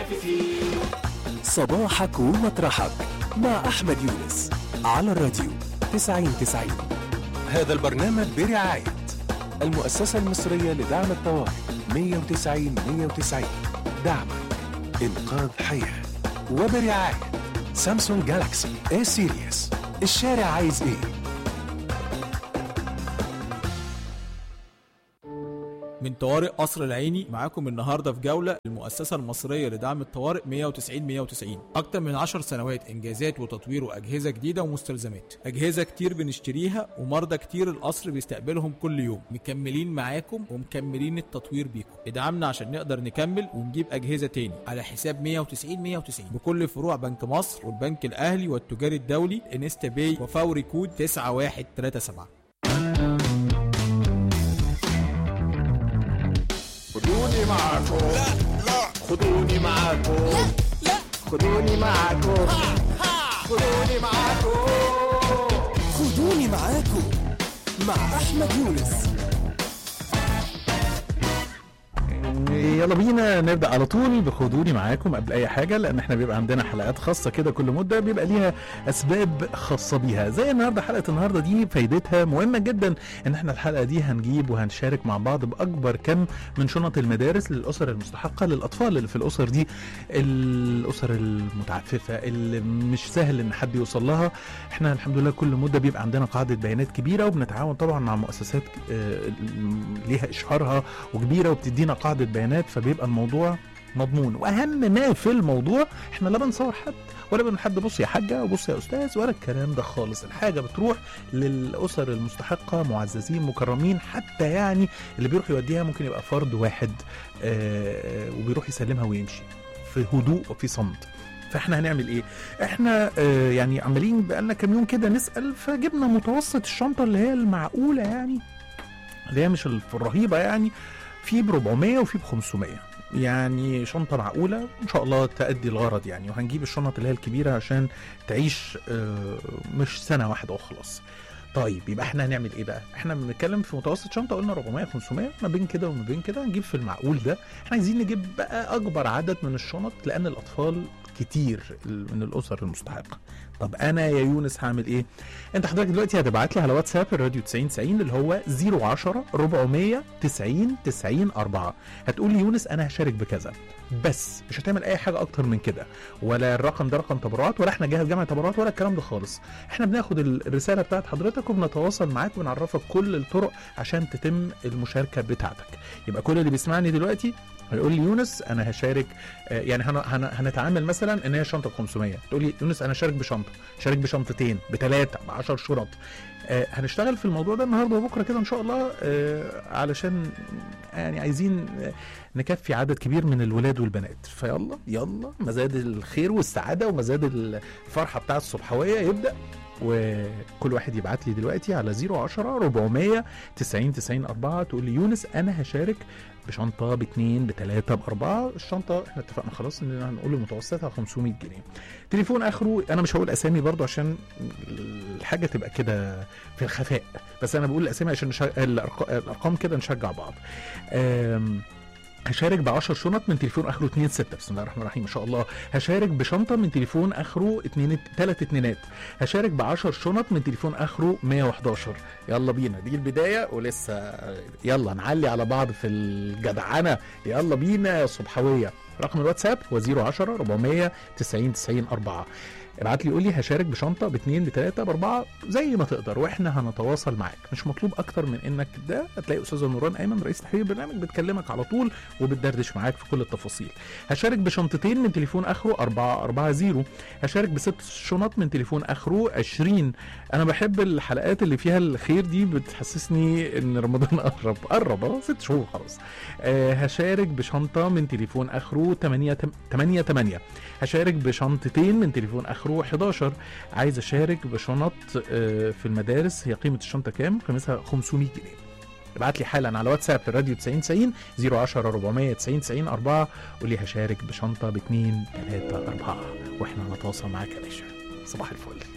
متكاتفين صباحك ومطرحك مع أحمد يونس على الراديو 9090 هذا البرنامج برعاية المؤسسة المصرية لدعم الطوارئ 190 190 دعمك إنقاذ حياة وبرعاية سامسونج جالاكسي اي سيريس الشارع عايز ايه من طوارئ قصر العيني معاكم النهارده في جوله المؤسسه المصريه لدعم الطوارئ 190 190 اكتر من 10 سنوات انجازات وتطوير واجهزه جديده ومستلزمات اجهزه كتير بنشتريها ومرضى كتير القصر بيستقبلهم كل يوم مكملين معاكم ومكملين التطوير بيكم ادعمنا عشان نقدر نكمل ونجيب اجهزه تاني على حساب 190 190 بكل فروع بنك مصر والبنك الاهلي والتجاري الدولي انستا باي وفوري كود 9137 خدوني معاكم لا لا خدوني معاكم لا لا خدوني معاكم خدوني معاكم خدوني معاكم مع أحمد يونس يلا بينا نبدا على طول بخدوني معاكم قبل اي حاجه لان احنا بيبقى عندنا حلقات خاصه كده كل مده بيبقى ليها اسباب خاصه بيها زي النهارده حلقه النهارده دي فايدتها مهمه جدا ان احنا الحلقه دي هنجيب وهنشارك مع بعض باكبر كم من شنط المدارس للاسر المستحقه للاطفال اللي في الاسر دي الاسر المتعففه اللي مش سهل ان حد يوصل لها احنا الحمد لله كل مده بيبقى عندنا قاعده بيانات كبيره وبنتعاون طبعا مع مؤسسات آه، ليها اشهارها وكبيره وبتدينا قاعده بيانات فبيبقى الموضوع مضمون واهم ما في الموضوع احنا لا بنصور حد ولا بنقول حد بص يا حاجه وبص يا استاذ ولا الكلام ده خالص الحاجه بتروح للاسر المستحقه معززين مكرمين حتى يعني اللي بيروح يوديها ممكن يبقى فرد واحد آه وبيروح يسلمها ويمشي في هدوء وفي صمت فاحنا هنعمل ايه احنا آه يعني عمالين بقالنا كام يوم كده نسال فجبنا متوسط الشنطه اللي هي المعقوله يعني اللي هي مش الرهيبه يعني في ب 400 وفي ب 500 يعني شنطة معقولة إن شاء الله تأدي الغرض يعني وهنجيب الشنط اللي هي الكبيرة عشان تعيش آه، مش سنة واحدة وخلاص طيب يبقى احنا هنعمل ايه بقى؟ احنا بنتكلم في متوسط شنطه قلنا 400 500 ما بين كده وما بين كده هنجيب في المعقول ده احنا عايزين نجيب بقى اكبر عدد من الشنط لان الاطفال كتير من الاسر المستحقه. طب انا يا يونس هعمل ايه؟ انت حضرتك دلوقتي هتبعت لي على واتساب الراديو 90 90 اللي هو 010 400 90 90 4 هتقول لي يونس انا هشارك بكذا بس مش هتعمل اي حاجه اكتر من كده ولا الرقم ده رقم تبرعات ولا احنا جهاز جمع تبرعات ولا الكلام ده خالص احنا بناخد ال- الرساله بتاعت حضرتك وبنتواصل معاك ونعرفك كل الطرق عشان تتم المشاركه بتاعتك يبقى كل اللي بيسمعني دلوقتي هيقول لي يونس انا هشارك آه، يعني هن هن هنتعامل مثلا ان هي شنطه ب 500 تقول لي يونس انا هشارك بشنطه شارك بشنطتين بثلاثه ب 10 شنط آه، هنشتغل في الموضوع ده النهارده وبكره كده ان شاء الله آه، علشان يعني عايزين آه، نكفي عدد كبير من الولاد والبنات فيلا يلا مزاد الخير والسعاده ومزاد الفرحه بتاع الصبحويه يبدا وكل واحد يبعت لي دلوقتي على 010 400 90 90 4 تقول لي يونس انا هشارك بشنطه باثنين بثلاثه باربعه الشنطه احنا اتفقنا خلاص ان هنقول متوسطها 500 جنيه تليفون اخره انا مش هقول اسامي برضو عشان الحاجه تبقى كده في الخفاء بس انا بقول الاسامي عشان نشا... الأرق- الارقام كده نشجع بعض أم... هشارك ب 10 شنط من تليفون اخره 2 6 بسم الله الرحمن الرحيم ما شاء الله هشارك بشنطه من تليفون اخره 2 3 اتنينات هشارك ب 10 شنط من تليفون اخره 111 يلا بينا دي البدايه ولسه يلا نعلي على بعض في الجدعنه يلا بينا يا صبحويه رقم الواتساب هو 010 400 90 90 4 ابعت لي قول لي هشارك بشنطه باثنين بثلاثه باربعه زي ما تقدر واحنا هنتواصل معاك مش مطلوب اكتر من انك ده هتلاقي استاذه نوران ايمن رئيس تحرير البرنامج بتكلمك على طول وبتدردش معاك في كل التفاصيل هشارك بشنطتين من تليفون اخره 440 هشارك بست شنط من تليفون اخره 20 انا بحب الحلقات اللي فيها الخير دي بتحسسني ان رمضان قرب قرب اه ست شهور خلاص آه هشارك بشنطه من تليفون اخره 8 8 8 هشارك بشنطتين من تليفون اخره 11 عايز اشارك بشنط آه، في المدارس هي قيمه الشنطه كام قيمتها 500 جنيه ابعت لي حالا على واتساب الراديو 90 90 010 490 90 4 قول لي هشارك بشنطه باثنين ثلاثه اربعه واحنا هنتواصل معاك يا باشا صباح الفل